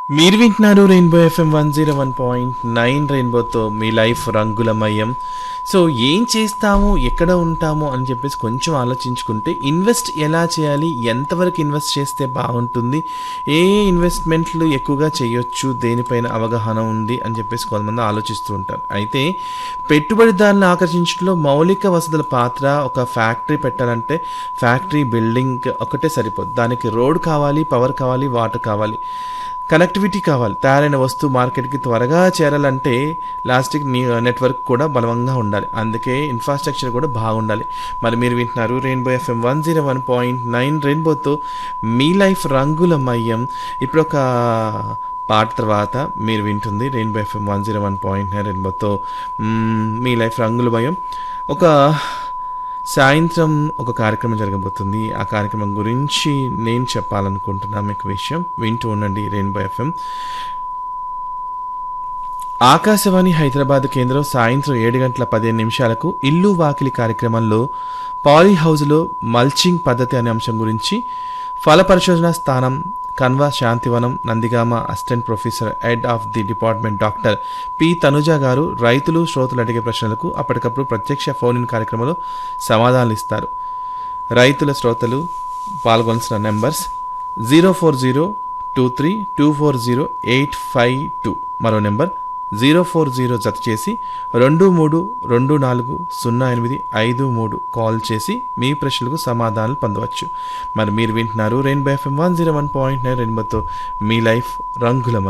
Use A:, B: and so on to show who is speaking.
A: మీరు వింటున్నారు rainbow FM one zero one point nine రెయిన్బోతో మీ లైఫ్ రంగులమయం సో ఏం చేస్తాము ఎక్కడ ఉంటాము అని చెప్పేసి కొంచెం ఆలోచించుకుంటే ఇన్వెస్ట్ ఎలా చేయాలి ఎంతవరకు ఇన్వెస్ట్ చేస్తే బాగుంటుంది ఏ ఇన్వెస్ట్మెంట్లు ఎక్కువగా చేయొచ్చు దేనిపైన అవగాహన ఉంది అని చెప్పేసి కొంతమంది ఆలోచిస్తూ ఉంటారు అయితే పెట్టుబడిదారులను ఆకర్షించడంలో మౌలిక వసతుల పాత్ర ఒక ఫ్యాక్టరీ పెట్టాలంటే ఫ్యాక్టరీ బిల్డింగ్ ఒకటే సరిపోదు దానికి రోడ్ కావాలి పవర్ కావాలి వాటర్ కావాలి కనెక్టివిటీ కావాలి తయారైన వస్తువు మార్కెట్కి త్వరగా చేరాలంటే లాస్టిక్ నెట్వర్క్ కూడా బలంగా ఉండాలి అందుకే ఇన్ఫ్రాస్ట్రక్చర్ కూడా బాగుండాలి మరి మీరు వింటున్నారు rainbow FM one zero one point nine రెయిన్బోతో మీ లైఫ్ రంగులమయం ఇప్పుడు ఒక పాట తర్వాత మీరు వింటుంది rainbow FM one zero one point nine రెయిన్బోతో మ్మ్, మీ లైఫ్ రంగులమయం ఒక సాయంత్రం ఒక కార్యక్రమం జరగబోతుంది ఆ కార్యక్రమం గురించి నేను చెప్పాలనుకుంటున్నా మీకు విషయం వింటూ ఉండండి రెయిన్బో ఎఫ్ఎం ఆకాశవాణి హైదరాబాద్ కేంద్రం సాయంత్రం ఏడు గంటల పదిహేను నిమిషాలకు ఇల్లు వాకిలి కార్యక్రమంలో పాలీ హౌస్లో మల్చింగ్ పద్ధతి అనే అంశం గురించి ఫల పరిశోధన స్థానం Kanva Shanthivanam Nandigama assistant professor head of the department doctor P Tanuja గారు రైతులు శ్రోతలు అడిగే ప్రశ్నలకు అప్పటికప్పుడు ప్రత్యక్ష ఫోన్ ఇన్ కార్యక్రమంలో సమాధానాలు ఇస్తారు రైతుల శ్రోతలు పాల్గొనాల్సిన numbers zero four zero two three two four zero eight five two మరో నెంబర్ జీరో ఫోర్ జీరో జత చేసి రెండు మూడు రెండు నాలుగు సున్నా ఎనిమిది ఐదు మూడు కాల్ చేసి మీ ప్రశ్నలకు సమాధానాలు పొందవచ్చు మరి మీరు వింటున్నారు rainbow FM one zero one point nine రెయిన్బోతో మీ లైఫ్ రంగులమయం